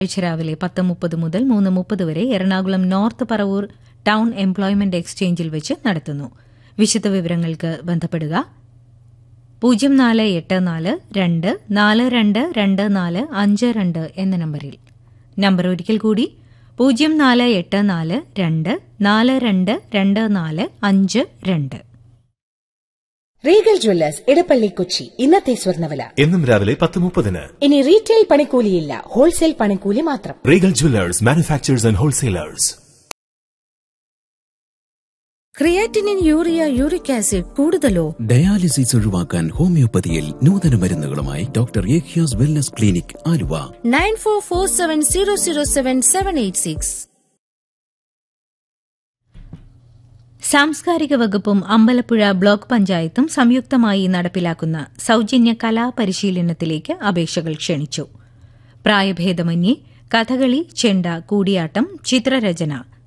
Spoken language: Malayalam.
ആഴ്ച രാവിലെ പത്ത് മുപ്പത് മുതൽ മൂന്ന് മുപ്പത് വരെ Ernakulam north Paravur town employment എക്സ്ചേഞ്ചിൽ വെച്ച് നടത്തുന്നു വിശദ വിവരങ്ങൾക്ക് ബന്ധപ്പെടുക പൂജ്യം നാല് എട്ട് നാല് രണ്ട് നാല് രണ്ട് രണ്ട് നാല് അഞ്ച് രണ്ട് എന്ന നമ്പറിൽ നമ്പർ ഒരിക്കൽ കൂടി പൂജ്യം നാല് എട്ട് നാല് രണ്ട് നാല് രണ്ട് രണ്ട് നാല് അഞ്ച് രണ്ട് റീഗൽ ജ്വല്ലേഴ്സ് ഇടപ്പള്ളി കൊച്ചി ഇന്നത്തെ സ്വർണ്ണവില എന്നും രാവിലെ പത്ത് മുപ്പതിന് ഇനി റീറ്റെയിൽ പണിക്കൂലിയില്ല ഹോൾസെയിൽ പണിക്കൂലി മാത്രം Regal jewellers manufacturers and wholesalers creatinine urea uric acid കൂടുതലോ ഡയാലിസിസ് ഒഴിവാക്കാൻ ഹോമിയോപ്പതിയിൽ നൂതന മരുന്നുകളുമായി ഡോക്ടർ ഏഖ്യാസ് wellness clinic Aluva nine four four seven zero zero seven seven eight six സാംസ്കാരിക വകുപ്പും അമ്പലപ്പുഴ ബ്ലോക്ക് പഞ്ചായത്തും സംയുക്തമായി നടപ്പിലാക്കുന്ന സൌജന്യ കലാപരിശീലനത്തിലേക്ക് അപേക്ഷകൾ ക്ഷണിച്ചു പ്രായഭേദമന്യേ കഥകളി ചെണ്ട കൂടിയാട്ടം ചിത്രരചന